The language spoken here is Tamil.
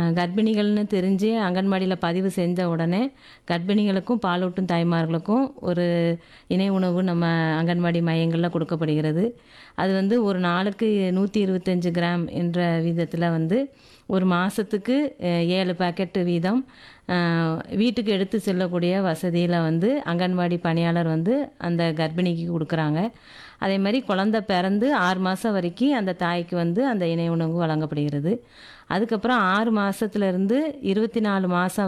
கர்ப்பிணிகள்னு தெரிஞ்சு அங்கன்வாடியில் பதிவு செஞ்ச உடனே கர்ப்பிணிகளுக்கும் பாலூட்டும் தாய்மார்களுக்கும் ஒரு இணை உணவு நம்ம அங்கன்வாடி மையங்களில் கொடுக்கப்படுகிறது அது வந்து ஒரு நாளுக்கு நூற்றி இருபத்தஞ்சு கிராம் என்ற விதத்தில் வந்து ஒரு மாதத்துக்கு ஏழு பாக்கெட்டு வீதம் அஹ், வீட்டுக்கு எடுத்து செல்லக்கூடிய வசதியில் வந்து அங்கன்வாடி பணியாளர் வந்து அந்த கர்ப்பிணிக்கு கொடுக்குறாங்க அதே மாதிரி குழந்த பிறந்து ஆறு மாதம் வரைக்கும் அந்த தாய்க்கு வந்து அந்த இணை உணவு வழங்கப்படுகிறது அதுக்கப்புறம் ஆறு மாதத்துலேருந்து இருபத்தி நாலு மாதம்